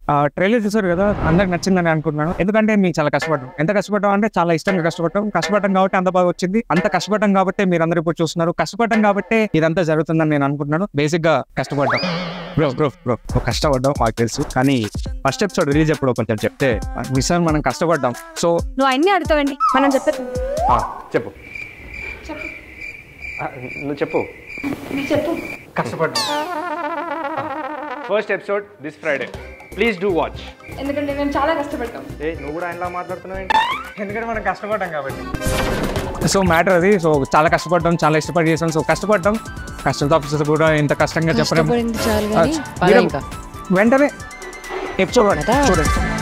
Trailer చూసారు కదా అందరికి నచ్చిందని అనుకుంటున్నాను ఎందుకంటే మీకు చాలా కష్టపడ్డాం ఎంత కష్టపడ్డాం అంటే చాలా ఇష్టంగా కష్టపడ్డాం కష్టపడ్డాం కాబట్టి అంత బాగా వచ్చింది అంత కష్టపడ్డాం కాబట్టి మీరు అందరూ ఇప్పుడు చూస్తున్నారు కష్టపడ్డాం కాబట్టి ఇదంతా జరుగుతుందని నేను అనుకుంటున్నాను బేసిక్ గా కష్టపడ్డాం బ్రో బ్రో బ్రో కష్టపడ్డాం మాకు తెలుసు కానీ ఫస్ట్ ఎపిసోడ్ రిలీజ్ ఎప్పుడు కొంచెం చెప్తే మిస్ మనం కష్టపడ్డాం సో నువ్వు అన్ని అడుగుతావండి మనం చెప్పేది చెప్పు నువ్వు చెప్పు చెప్పు కష్టపడ్డాం first episode this Friday please do watch ఎందుకంటే మేము చాలా కష్టపడతాం ఏ నువ్వు కూడా ఆయనలా మాట్లాడుతున్నావు ఏంటి ఎందుకంటే మనం కష్టపడ్డాం కాబట్టి సో మ్యాటర్ అది సో చాలా కష్టపడ్డాం చాలా ఇష్టపడి చేసాం సో కష్టపడ్డాం కష్టంతో ఆఫీసర్ కూడా ఇంత కష్టంగా చెప్పడం కష్టపడింది చాలు కానీ ఆ, పద మీరు ఇంకా వెంటనే ఎపిసోడ్ కదా? చూడండి